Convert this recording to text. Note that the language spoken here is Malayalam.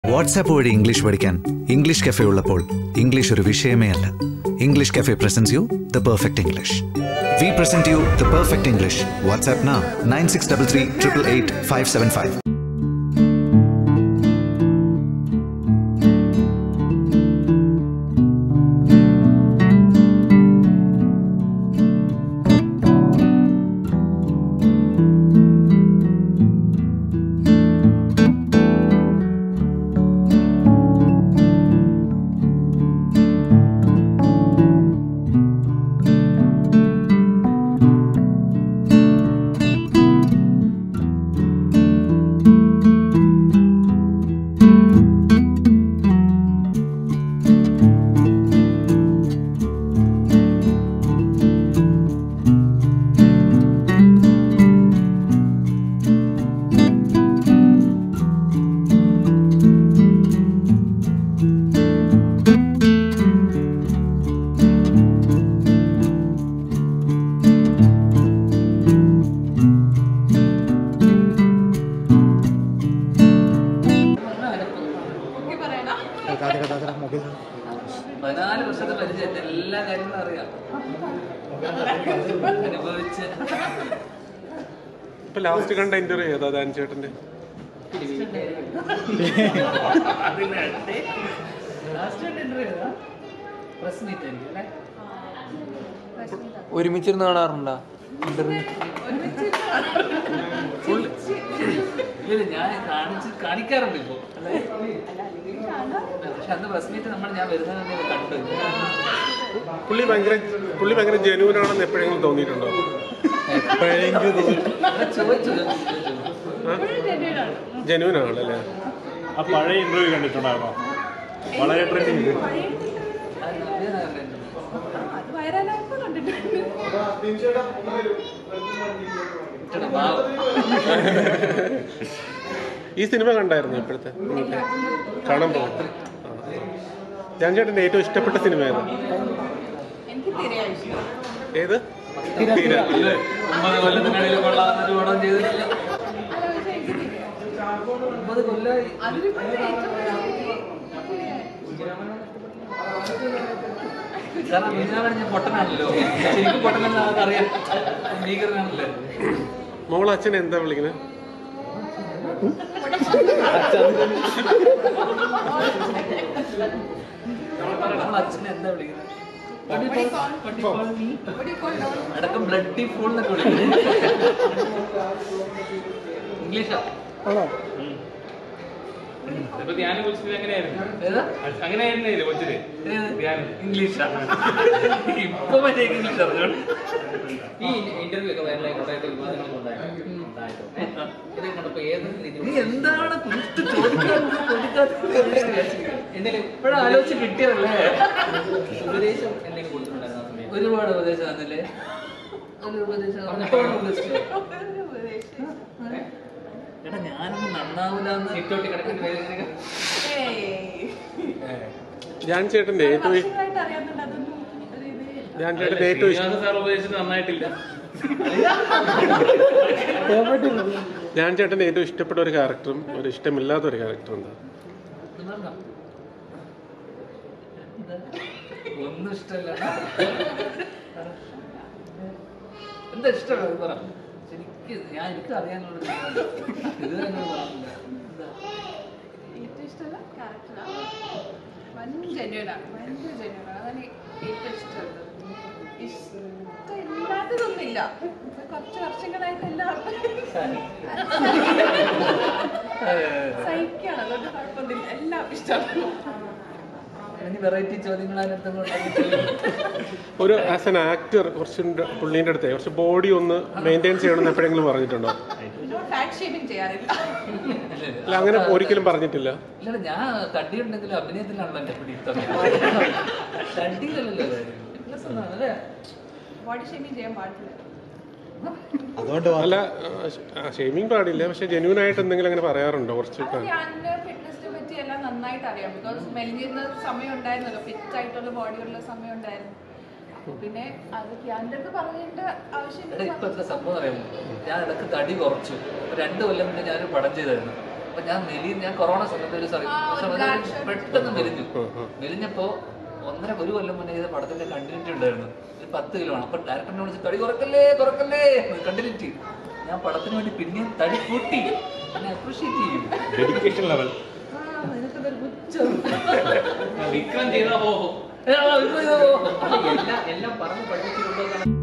വാട്സാപ്പ് വഴി ഇംഗ്ലീഷ് പഠിക്കാൻ ഇംഗ്ലീഷ് കഫേ ഉള്ളപ്പോൾ ഇംഗ്ലീഷ് ഒരു വിഷയമേ അല്ല English Cafe presents you the perfect English we present you the perfect English WhatsApp നാ nine six double three triple eight five seven five പതിനാല് വർഷത്തെ പരിചയത്തെ എല്ലാ കാര്യങ്ങളും അറിയാം അനുഭവിച്ച് ഇപ്പൊ ലാസ്റ്റ് കണ്ട ഇന്റർവ്യൂ ഏതാ ദാൻ ചേട്ടന്റെ പ്രസ് മീറ്റ് ആയിരിക്കും അല്ലേ ഒരുമിച്ചിരുന്ന് കാണാറുണ്ടോ ഇന്റർവ്യൂ ഇല്ല ഞാൻ കാണിച്ച് കാണിക്കാറുണ്ട് ഇപ്പൊ അല്ലേ പക്ഷെ അന്ന് പ്രസ് മീറ്റ് നമ്മൾ ഞാൻ വരുന്നത് കണ്ടു പുള്ളി ഭയങ്കര പുള്ളി ഭയങ്കര ജനുവൻ ആണെന്ന് എപ്പോഴെങ്കിലും തോന്നിയിട്ടുണ്ടോ എപ്പോഴെങ്കിലും തോന്നി ഞാൻ ചോദിച്ചു ചോദിച്ചു. ജനുവൻ ആണല്ലേ ആ പഴയ ഇന്റർവ്യൂ കണ്ടിട്ടുണ്ടായിരുന്നോ വളരെ ട്രെൻഡിങ് അത് നല്ലതാണ് കണ്ടത്. ഇട്ടണം, പാവം. ഈ സിനിമ കണ്ടായിരുന്നു ഇപ്പോഴത്തെ ഇന്നത്തെ? കാണാൻ പോകും ഞാൻ ചേട്ടന്റെ ഏറ്റവും ഇഷ്ടപ്പെട്ട സിനിമ ഏതാ ഏത് തീര ഇല്ലേ? ഒമ്പത് കൊല്ലത്തിനിടയിൽ കൊള്ളാവുന്നൊരു പടം ചെയ്തിട്ടില്ല ഒമ്പത് കൊല്ലമായി കാരണം മീനാണ് ഞാൻ പൊട്ടനാണല്ലോ ശരിക്കും പൊട്ടനെന്ന് നമുക്കറിയാം ഭീകരനാണല്ലോ മോൾ അച്ഛൻ എന്താ വിളിക്കുന്നത് നമ്മൾ അച്ഛനെ എന്താ വിളിക്കുന്നത് അടക്കം ബ്ലഡി ഫുൾ എന്നൊക്കെ വിളിക്കുന്നത് ഇംഗ്ലീഷാ ഇപ്പൊ ധ്യാനം കുറിച്ചത് എങ്ങനെയായിരുന്നു ഏതാ അങ്ങനെയായിരുന്നില്ലേ കൊച്ചില് ധ്യാനം ഇംഗ്ലീഷാ ഇപ്പൊ മറ്റേ ഇംഗ്ലീഷ് അറിഞ്ഞോളൂ ഈ ഇന്റർവ്യൂ ഒക്കെ വൈറലായിക്കോട്ടെ വിവാദങ്ങളൊക്കെ ഉണ്ടായിരുന്നു ഇത് കണ്ടപ്പോ ഏത് നീ രീതി എന്താണ് കുറിച്ച് ചോദിക്കാത്തത് എന്തെങ്കിലും ഇപ്പോഴും ആലോചിച്ച് കിട്ടിയതല്ലേ ഉപദേശം എന്തെങ്കിലും കൊടുത്തിട്ടുണ്ടായിരുന്നു ആ സമയത്ത് ഒരുപാട് ഉപദേശം തന്നില്ലേ ഒരു ഉപദേശം ഒരുപാട് ഉപദേശിച്ചോ? എടാ ഞാനൊന്നും നന്നാവൂലെന്ന് സിറ്റോട്ടി കിടക്കുന്ന വേദന ഞാൻ ചേട്ടന്റെ ഏറ്റവും ഞാൻ ചേട്ടന്റെ ഏറ്റവും ഇഷ്ടം സാർ ഉപദേശിച്ചത് നന്നായിട്ടില്ല ഞാൻ ചേട്ടന്റെ ഏറ്റവും ഇഷ്ടപ്പെട്ട ഒരു ക്യാരക്ടറും ഒരു ഇഷ്ടമില്ലാത്ത ഒരു ക്യാരക്ടറും എന്താ പറഞ്ഞോ. എന്താ? ഒന്നും ഇഷ്ടമല്ല എന്താ ഇഷ്ടമുള്ളത് പറ ശരിക്ക് ഞാൻ എനിക്ക് അറിയാനുള്ള ഒരു ഇതാണ്. ഇത് തന്നെ പറഞ്ഞില്ല എന്താ ഏറ്റവും ഇഷ്ടമുള്ള ക്യാരക്ടറാണ് വൻ ജെന്യൂനാണ് ഭയങ്കര ജെന്യൂനാണ് അതാണ് ഏറ്റവും ഇഷ്ടമുള്ളത് ഇഷ്ടമില്ലാത്തതൊന്നുമില്ല ഇപ്പൊ കുറച്ച് വർഷങ്ങളായിട്ട് എല്ലാവർക്കും സഹിക്കാണ് അതുകൊണ്ട് കുഴപ്പമൊന്നുമില്ല എല്ലാം ഇഷ്ടമാണ് ഇനി വെറൈറ്റി ചോദ്യങ്ങൾ അതിനടുത്ത് ഒരു ആസ് എൻ ആക്ടർ കുറച്ച് പുള്ളീൻ്റെ അടുത്ത് കുറച്ച് ബോഡി ഒന്ന് മെയിൻറ്റെയിൻ ചെയ്യണമെന്ന് എപ്പോഴെങ്കിലും പറഞ്ഞിട്ടുണ്ടോ ഫാറ്റ് ഷേപ്പിംഗ് ചെയ്യാറില്ല അല്ല അങ്ങനെ ഒരിക്കലും പറഞ്ഞിട്ടില്ല ഇല്ല ഞാൻ തടി ഉണ്ടെങ്കിലും അഭിനയത്തിലാണല്ലോ എന്റെ പിടിത്തം തടിയിലല്ലോ ഫിറ്റ്നസ് ഒന്നാണ് അല്ലേ ബോഡി ഷേപ്പിംഗ് ചെയ്യാൻ പാടില്ല അല്ല ഷെയ്മിങ് പാടില്ല പക്ഷെ ജെന്യൂൻ ആയിട്ട് എന്തെങ്കിലും അങ്ങനെ പറയാറുണ്ടോ കുറച്ച് അത് ഞാൻ ഫിറ്റ്നസിനെ പറ്റി എല്ലാം നന്നായിട്ട് അറിയാം ബിക്കോസ് മെലിഞ്ഞിരുന്ന സമയം ഉണ്ടായിരുന്നല്ലോ ഫിറ്റ് ആയിട്ടുള്ള ബോഡിയുള്ള സമയം ഉണ്ടായിരുന്നു പിന്നെ അത് ക്യാൻ്റെ അടുത്ത് പറഞ്ഞതിന്റെ ആവശ്യം എടാ ഇപ്പൊ എന്താ സംഭവം അറിയാമോ ഞാൻ ഇടക്ക് തടി കുറച്ചു ഒരു രണ്ട് കൊല്ലം മുന്നേ ഞാനൊരു പടം ചെയ്തായിരുന്നു അപ്പൊ ഞാൻ മെലി ഞാൻ കൊറോണ സമയത്ത് ഒരു സോറി ആ, ഒരു black shirt. പെട്ടെന്ന് മെലിഞ്ഞു മെലിഞ്ഞപ്പോ ഒന്നര ഒരു കൊല്ലം മുന്നേ ചെയ്ത പടത്തിന്റെ കണ്ടിന്യൂറ്റി ഉണ്ടായിരുന്നു ഒരു പത്ത് കിലോ ആണ് അപ്പൊ ഡയറക്ടറിനെ വിളിച്ച് തടി കുറക്കല്ലേ കുറക്കല്ലേ കണ്ടിന്യൂറ്റി ഞാൻ പടത്തിന് വേണ്ടി പിന്നെയും തടി കൂട്ടി എന്നെ അപ്രീഷിയേറ്റ് ചെയ്യും ഡെഡിക്കേഷൻ ലെവൽ ആ, നിനക്കതൊരു പുച്ഛം. വിക്രം ചെയ്താ പോകും ഏ, ആ, ഇത് ചെയ്തോ? എല്ലാം എല്ലാം പറഞ്ഞ് പഠിപ്പിച്ചിട്ടുണ്ടോ